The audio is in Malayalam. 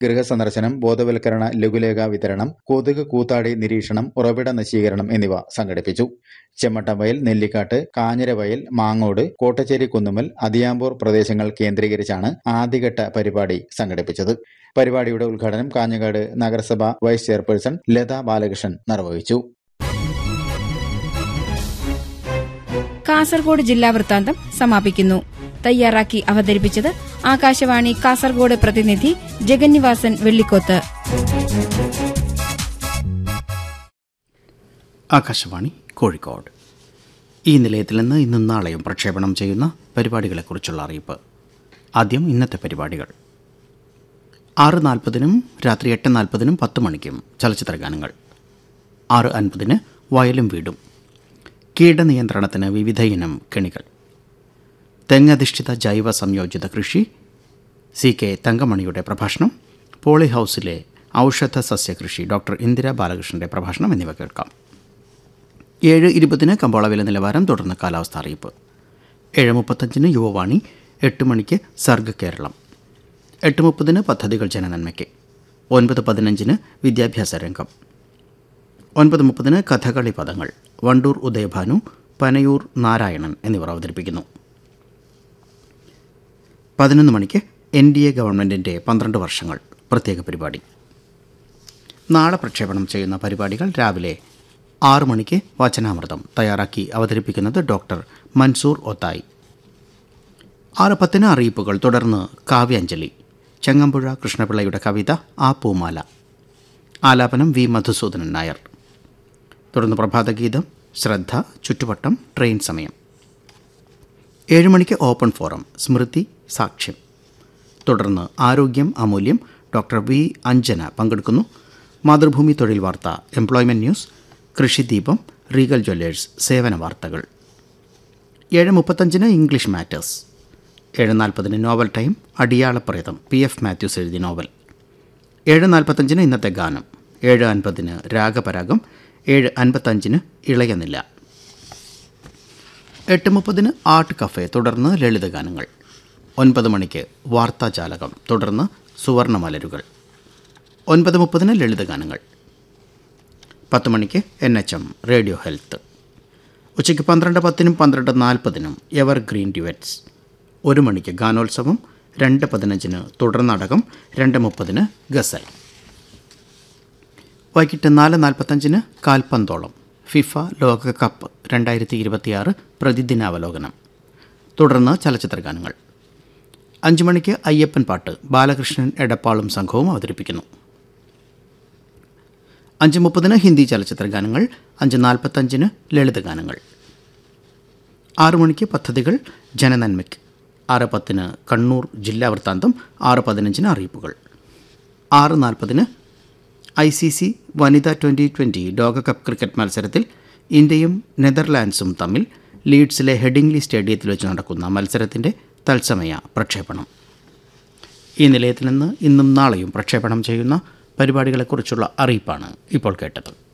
ഗൃഹസന്ദർശനം ബോധവൽക്കരണ ലഘുലേഖ വിതരണം കൊതുക് കൂത്താടി നിരീക്ഷണം ഉറവിട നശീകരണം എന്നിവ സംഘടിപ്പിച്ചു ചെമ്മട്ടംവയൽ നെല്ലിക്കാട്ട് കാഞ്ഞിരവയൽ മാങ്ങോട് കോട്ടച്ചേരി കുന്നുമ്മൽ അതിയാമ്പൂർ പ്രദേശങ്ങൾ കേന്ദ്രീകരിച്ചാണ് ആദ്യഘട്ട പരിപാടി സംഘടിപ്പിച്ചത് പരിപാടിയുടെ ഉദ്ഘാടനം കാഞ്ഞങ്ങാട് നഗരസഭ വൈസ് ചെയർപേഴ്സൺ ലത ബാലകൃഷ്ണൻ നിർവഹിച്ചു കാസർഗോഡ് ജില്ലാ വൃത്താന്തം സമാപിക്കുന്നു തയ്യാറാക്കി അവതരിപ്പിച്ചത് ആകാശവാണി കാസർഗോഡ് പ്രതിനിധി ജഗന്നിവാസൻ വെള്ളിക്കോത്ത് ആകാശവാണി കോഴിക്കോട് ഈ നിലയത്തിൽ നിന്ന് ഇന്നും നാളെയും പ്രക്ഷേപണം ചെയ്യുന്ന പരിപാടികളെക്കുറിച്ചുള്ള അറിയിപ്പ് ആദ്യം ഇന്നത്തെ പരിപാടികൾ ആറ് നാൽപ്പതിനും രാത്രി എട്ട് നാൽപ്പതിനും പത്ത് മണിക്കും ചലച്ചിത്ര ഗാനങ്ങൾ ആറ് അൻപതിന് വയലും വീടും കീടനിയന്ത്രണത്തിന് വിവിധ ഇനം കെണികൾ തെങ്ങധിഷ്ഠിത ജൈവ സംയോജിത കൃഷി സി കെ തങ്കമണിയുടെ പ്രഭാഷണം പോളി ഹൗസിലെ ഔഷധ സസ്യകൃഷി ഡോക്ടർ ഇന്ദിര ബാലകൃഷ്ണന്റെ പ്രഭാഷണം എന്നിവ കേൾക്കാം ഏഴ് ഇരുപതിന് കമ്പോള വില നിലവാരം തുടർന്ന് കാലാവസ്ഥ അറിയിപ്പ് ഏഴ് മുപ്പത്തഞ്ചിന് യുവവാണി എട്ട് മണിക്ക് സർഗ കേരളം എട്ട് മുപ്പതിന് പദ്ധതികൾ ജനനന്മയ്ക്ക് ഒൻപത് പതിനഞ്ചിന് വിദ്യാഭ്യാസ രംഗം ഒൻപത് മുപ്പതിന് കഥകളി പദങ്ങൾ വണ്ടൂർ ഉദയഭാനു പനയൂർ നാരായണൻ എന്നിവർ അവതരിപ്പിക്കുന്നു പതിനൊന്ന് മണിക്ക് എൻ ഡി എ ഗവൺമെൻറ്റിൻ്റെ പന്ത്രണ്ട് വർഷങ്ങൾ പ്രത്യേക പരിപാടി നാളെ പ്രക്ഷേപണം ചെയ്യുന്ന പരിപാടികൾ രാവിലെ ആറു മണിക്ക് വചനാമൃതം തയ്യാറാക്കി അവതരിപ്പിക്കുന്നത് ഡോക്ടർ മൻസൂർ ഒത്തായി ആറ് പത്തിന് അറിയിപ്പുകൾ തുടർന്ന് കാവ്യാഞ്ജലി ചെങ്ങമ്പുഴ കൃഷ്ണപിള്ളയുടെ കവിത ആ പൂമാല ആലാപനം വി മധുസൂദനൻ നായർ തുടർന്ന് പ്രഭാതഗീതം ശ്രദ്ധ ചുറ്റുവട്ടം ട്രെയിൻ സമയം ഏഴ് മണിക്ക് ഓപ്പൺ ഫോറം സ്മൃതി സാക്ഷ്യം തുടർന്ന് ആരോഗ്യം അമൂല്യം ഡോക്ടർ വി അഞ്ജന പങ്കെടുക്കുന്നു മാതൃഭൂമി തൊഴിൽ വാർത്ത employment news Krishideepam Regal jewellers സേവന വാർത്തകൾ ഏഴ് മുപ്പത്തഞ്ചിന് ഇംഗ്ലീഷ് മാറ്റേഴ്സ് ഏഴ് നാൽപ്പതിന് novel time Adiyalapretham P F Mathews എഴുതിയ നോവൽ ഏഴ് നാൽപ്പത്തഞ്ചിന് ഇന്നത്തെ ഗാനം ഏഴ് അൻപതിന് രാഗപരാഗം ഏഴ് അൻപത്തഞ്ചിന് ഇളയനില്ല എട്ട് മുപ്പതിന് ആർട്ട് കഫേ തുടർന്ന് ലളിതഗാനങ്ങൾ ഒൻപത് മണിക്ക് വാർത്താജാലകം തുടർന്ന് സുവർണമലരുകൾ ഒൻപത് മുപ്പതിന് ലളിതഗാനങ്ങൾ പത്ത് മണിക്ക് N H M radio health ഉച്ചയ്ക്ക് പന്ത്രണ്ട് പത്തിനും പന്ത്രണ്ട് നാൽപ്പതിനും എവർ ഗ്രീൻ ഡ്യുവറ്റ്സ് ഒരു മണിക്ക് ഗാനോത്സവം രണ്ട് പതിനഞ്ചിന് തുടർനാടകം രണ്ട് മുപ്പതിന് ഗസൽ വൈകിട്ട് നാല് നാൽപ്പത്തഞ്ചിന് കാൽപന്തോളം ഫിഫ ലോകകപ്പ് രണ്ടായിരത്തി ഇരുപത്തിയാറ് പ്രതിദിനാവലോകനം തുടർന്ന് ചലച്ചിത്ര ഗാനങ്ങൾ അഞ്ച് മണിക്ക് അയ്യപ്പൻ പാട്ട് ബാലകൃഷ്ണൻ എടപ്പാളും സംഘവും അവതരിപ്പിക്കുന്നു അഞ്ച് മുപ്പതിന് ഹിന്ദി ചലച്ചിത്ര ഗാനങ്ങൾ അഞ്ച് നാൽപ്പത്തഞ്ചിന് ലളിതഗാനങ്ങൾ ആറു മണിക്ക് പദ്ധതികൾ ജനനന്മയ്ക്ക് ആറ് പത്തിന് കണ്ണൂർ ജില്ലാ വൃത്താന്തം ആറ് പതിനഞ്ചിന് അറിയിപ്പുകൾ ആറ് നാൽപ്പതിന് ഐ സി സി വനിതാ ട്വൻ്റി ട്വൻ്റി ലോകകപ്പ് ക്രിക്കറ്റ് മത്സരത്തിൽ ഇന്ത്യയും നെതർലാൻഡ്സും തമ്മിൽ ലീഡ്സിലെ ഹെഡിംഗ്ലി സ്റ്റേഡിയത്തിൽ വെച്ച് നടക്കുന്ന മത്സരത്തിൻ്റെ തത്സമയ പ്രക്ഷേപണം ഈ നിലയത്തിൽ നിന്ന് ഇന്നും നാളെയും പ്രക്ഷേപണം ചെയ്യുന്ന പരിപാടികളെക്കുറിച്ചുള്ള അറിയിപ്പാണ് ഇപ്പോൾ കേട്ടത്